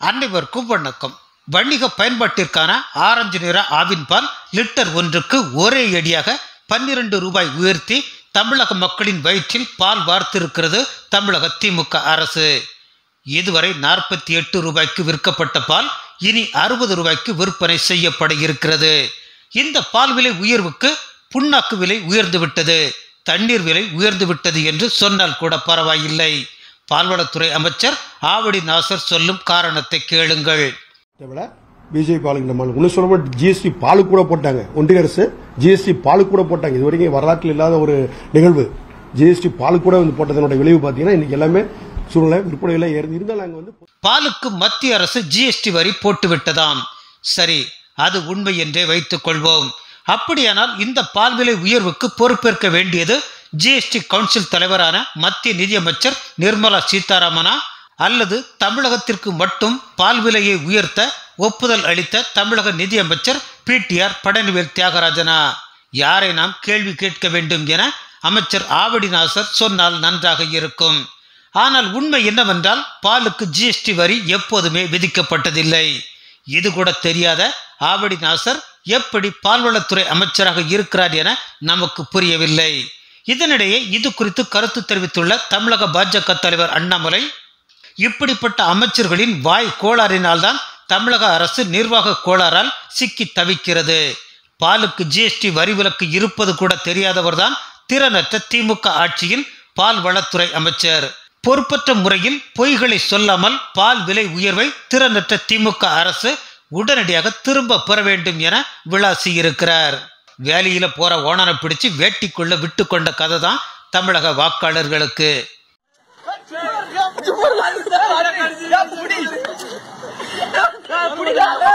அனைவருக்கும் வணக்கம் வணிக பயன்பாட்டிற்கான ஆரஞ்சு நிற ஆவின் பால் லிட்டர் ஒன்றுக்கு ஒரே அடியாக பன்னிரண்டு ரூபாய் உயர்த்தி தமிழக மக்களின் வயிற்றில் பால் வார்த்திருக்கிறது தமிழக திமுக அரசு இதுவரை நாற்பத்தி எட்டு ரூபாய்க்கு விற்கப்பட்ட பால் இனி அறுபது ரூபாய்க்கு விற்பனை செய்யப்பட இருக்கிறது இந்த பால் விலை உயர்வுக்கு புண்ணாக்கு விலை உயர்ந்து விட்டது தண்ணீர் விலை உயர்ந்து விட்டது என்று சொன்னால் கூட பரவாயில்லை பால்வளத்துறை அமைச்சர் ஆவடி நாசர் சொல்லும் காரணத்தை கேளுங்கள் விட பிஜேபி பாலுக்கு நம்ம இன்னும் சொல்ல ஜிஎஸ்டி பாலு கூட போட்டாங்க ஒன்றிய அரசு ஜிஎஸ்டி பாலு கூட போட்டாங்க இது வரைக்கும் வரலாற்றில் இல்லாத ஒரு நிகழ்வு ஜிஎஸ்டி பாலு கூட வந்து போட்டதனோட விளைவு பார்த்தீங்கன்னா இன்னைக்கு எல்லாமே சூழ்நிலை விற்பனை விலை ஏறி இருந்தாலும் நாங்கள் வந்து பாலுக்கு மத்திய அரசு ஜிஎஸ்டி வரி போட்டு விட்டதாம் சரி அது உண்மை என்றே வைத்துக் கொள்வோம் அப்படியானால் இந்த பால் விலை உயர்வுக்கு பொறுப்பேற்க வேண்டியது ஜிஎஸ்டி கவுன்சில் தலைவரான மத்திய நிதியமைச்சர் நிர்மலா சீதாராமனா அல்லது தமிழகத்திற்கு மட்டும் பால் விலையை உயர்த்த ஒப்புதல் அளித்த தமிழக நிதியமைச்சர் பிடிஆர் பழனிவேல் தியாகராஜனா யாரை நாம் கேள்வி கேட்க வேண்டும் என அமைச்சர் ஆவடி நாசர் சொன்னால் நன்றாக இருக்கும் ஆனால் உண்மை என்னவென்றால் பாலுக்கு ஜிஎஸ்டி வரி எப்போதுமே விதிக்கப்பட்டதில்லை இது கூட தெரியாத ஆவடி நாசர் எப்படி பால்வளத்துறை அமைச்சராக இருக்கிறார் என நமக்கு புரியவில்லை இதனிடையே இது குறித்து கருத்து தெரிவித்துள்ள தமிழக பாஜக தலைவர் அண்ணாமலை இப்படிப்பட்ட அமைச்சர்களின் வாய் கோளாறினால்தான் தமிழக அரசு நிர்வாக கோளாறால் சிக்கி தவிக்கிறது பாலுக்கு ஜிஎஸ்டி வரி விலக்கு இருப்பது கூட தெரியாதவர்தான் திறனற்ற திமுக ஆட்சியில் பால் வளத்துறை அமைச்சர் பொறுப்பற்ற முறையில் பொய்களை சொல்லாமல் பால் விலை உயர்வை திறனற்ற திமுக அரசு உடனடியாக திரும்ப பெற வேண்டும் என விளாசி இருக்கிறார் வேலையில போற ஓனரை பிடிச்சு வேட்டிக்குள்ள விட்டு கொண்ட கதை தான் தமிழக வாக்காளர்களுக்கு Ya, pudi. Ya, pudi. Ya, pudi.